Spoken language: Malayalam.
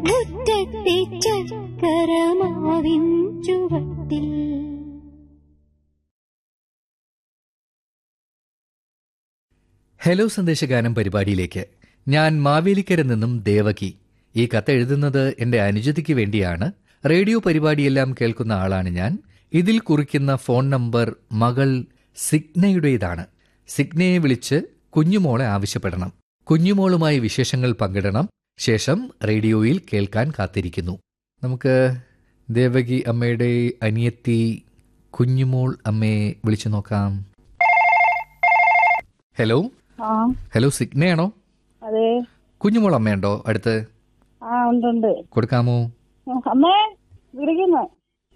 മുറ്റത്തെ ചക്കരമാവിൻ ചുവട്ടിൽ ഹലോ സന്ദേശഗാനം പരിപാടിയിലേക്ക് ഞാൻ മാവേലിക്കര നിന്നും ദേവകി ഈ കത്ത് എഴുതുന്നത് എന്റെ അനുജതിക്ക് വേണ്ടിയാണ് റേഡിയോ പരിപാടിയെല്ലാം കേൾക്കുന്ന ആളാണ് ഞാൻ ഇതിൽ കുറിക്കുന്ന ഫോൺ നമ്പർ മകൾ സിഗ്നയുടേതാണ് സിഗ്നയെ വിളിച്ച് കുഞ്ഞുമോളെ ആവശ്യപ്പെടണം കുഞ്ഞുമോളുമായി വിശേഷങ്ങൾ പങ്കിടണം ശേഷം റേഡിയോയിൽ കേൾക്കാൻ കാത്തിരിക്കുന്നു നമുക്ക് ദേവകി അമ്മയുടെ അനിയത്തി കുഞ്ഞുമോൾ അമ്മയെ വിളിച്ചു നോക്കാം ഹലോ ആ ഹലോ സിഗ്നയാണോ അതെ കുഞ്ഞുമോൾ അമ്മയുണ്ടോ അടുത്ത് ആ ഉണ്ട് ഉണ്ട് കൊടുക്കാമോ അമ്മേ വിളിക്കുന്നു